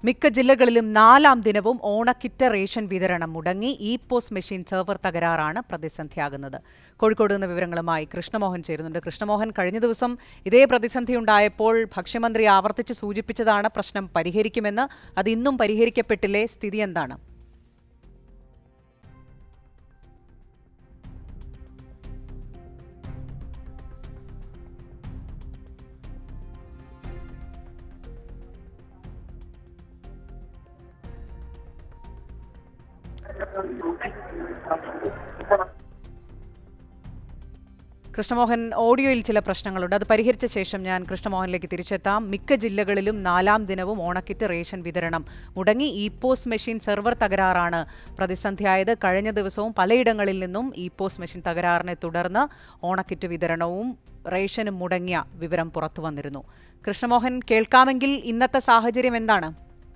മിക്ക ജില്ലകളിലും നാലാം ദിനവും ഓണക്കിറ്റ് റേഷൻ വിതരണം മുടങ്ങി ഇ പോസ്റ്റ് മെഷീൻ സെർവർ തകരാറാണ് പ്രതിസന്ധിയാകുന്നത് കോഴിക്കോട് നിന്ന് വിവരങ്ങളുമായി കൃഷ്ണമോഹൻ ചേരുന്നുണ്ട് കൃഷ്ണമോഹൻ കഴിഞ്ഞ ദിവസം ഇതേ പ്രതിസന്ധി ഉണ്ടായപ്പോൾ ഭക്ഷ്യമന്ത്രി ആവർത്തിച്ച് സൂചിപ്പിച്ചതാണ് പ്രശ്നം പരിഹരിക്കുമെന്ന് അത് ഇന്നും പരിഹരിക്കപ്പെട്ടില്ലേ സ്ഥിതി എന്താണ് കൃഷ്ണമോഹൻ ഓഡിയോയിൽ ചില പ്രശ്നങ്ങളുണ്ട് അത് പരിഹരിച്ച ശേഷം ഞാൻ കൃഷ്ണമോഹനിലേക്ക് തിരിച്ചെത്താം മിക്ക ജില്ലകളിലും നാലാം ദിനവും ഓണക്കിറ്റ് റേഷൻ വിതരണം മുടങ്ങി ഇ പോസ്റ്റ് മെഷീൻ സെർവർ തകരാറാണ് പ്രതിസന്ധിയായത് കഴിഞ്ഞ ദിവസവും പലയിടങ്ങളിൽ നിന്നും ഇ പോസ്റ്റ് മെഷീൻ തകരാറിനെ തുടർന്ന് ഓണക്കിറ്റ് വിതരണവും റേഷനും മുടങ്ങിയ വിവരം പുറത്തു വന്നിരുന്നു കൃഷ്ണമോഹൻ കേൾക്കാമെങ്കിൽ ഇന്നത്തെ സാഹചര്യം എന്താണ്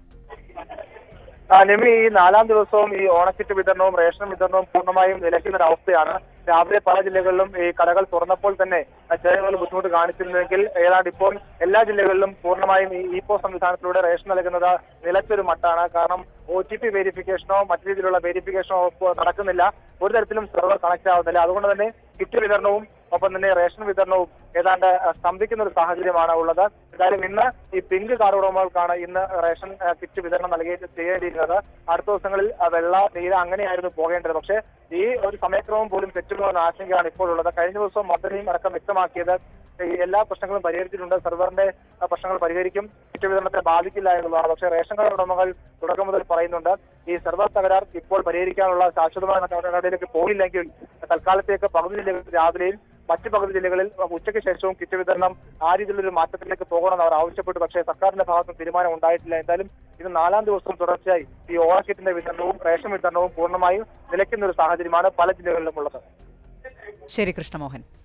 ആ, നിമി ഈ നാലാം ദിവസവും ഈ ഓണക്കിറ്റ് വിതരണവും റേഷൻ വിതരണവും പൂർണ്ണമായും നിലയ്ക്കുന്ന ഒരു അവസ്ഥയാണ് രാവിലെ പല ജില്ലകളിലും ഈ കടകൾ തുറന്നപ്പോൾ തന്നെ ചെറിയ ബുദ്ധിമുട്ട് കാണിച്ചിരുന്നെങ്കിൽ ഏതാണ്ട് ഇപ്പോൾ എല്ലാ ജില്ലകളിലും പൂർണ്ണമായും ഈ ഇ പോസ്റ്റ് സംവിധാനത്തിലൂടെ റേഷൻ നൽകുന്നത് നിലച്ചൊരു മട്ടാണ് കാരണം ഒ ടി പി വെരിഫിക്കേഷനോ മറ്റു രീതിയിലുള്ള വെരിഫിക്കേഷനോ ഇപ്പോൾ നടക്കുന്നില്ല ഒരു തരത്തിലും സെർവർ കണക്ട് ആവുന്നില്ല അതുകൊണ്ട് തന്നെ കിറ്റ് വിതരണവും ഒപ്പം തന്നെ റേഷൻ വിതരണവും ഏതാണ്ട് അഹ്, സ്തംഭിക്കുന്ന ഒരു സാഹചര്യമാണ് ഉള്ളത് എന്തായാലും ഇന്ന് ഈ പിങ്ക് കാർഡ് ഉടമകൾക്കാണ് ഇന്ന് റേഷൻ അഹ്, കിറ്റ് വിതരണം നൽകി ചെയ്യേണ്ടിയിരുന്നത് അടുത്ത ദിവസങ്ങളിൽ അഹ്, വെള്ള നീല അങ്ങനെയായിരുന്നു പോകേണ്ടത് പക്ഷേ ഈ ഒരു സമയക്രമം പോലും തെറ്റുമോ എന്ന ആശങ്കയാണ് ഇപ്പോൾ ഉള്ളത് കഴിഞ്ഞ ദിവസം മന്ത്രിയും അടക്കം വ്യക്തമാക്കിയത് ഈ എല്ലാ പ്രശ്നങ്ങളും പരിഹരിച്ചിട്ടുണ്ട് സെർവറിന്റെ അഹ്, പ്രശ്നങ്ങൾ പരിഹരിക്കും കിറ്റ് വിതരണത്തെ ബാധിക്കില്ല എന്നുള്ളതാണ് പക്ഷേ റേഷൻ കാർഡ് ഉടമകൾ തുടക്കം മുതൽ പറയുന്നുണ്ട് ഈ സെർവർ തകരാർ ഇപ്പോൾ പരിഹരിക്കാനുള്ള ശാശ്വതമായ നടപടിയിലേക്ക് പോയില്ലെങ്കിൽ തൽക്കാലത്തേക്ക് പകുതി ജില്ലകളിൽ രാവിലെയും മറ്റ് പകുതി ജില്ലകളിൽ ഉച്ചയ്ക്ക് ശേഷവും കിറ്റ് വിതരണം ആ രീതിയിലൊരു മാറ്റത്തിലേക്ക് പോകണമെന്ന് അവർ ആവശ്യപ്പെട്ടു പക്ഷേ സർക്കാരിന്റെ ഭാഗത്തും തീരുമാനം ഉണ്ടായിട്ടില്ല എന്തായാലും ഇത് നാലാം ദിവസവും തുടർച്ചയായി ഈ ഓണക്കിറ്റിന്റെ വിതരണവും റേഷൻ വിതരണവും പൂർണ്ണമായും നിലയ്ക്കുന്ന ഒരു സാഹചര്യമാണ് പല ജില്ലകളിലും ഉള്ളത് ശരി കൃഷ്ണമോഹൻ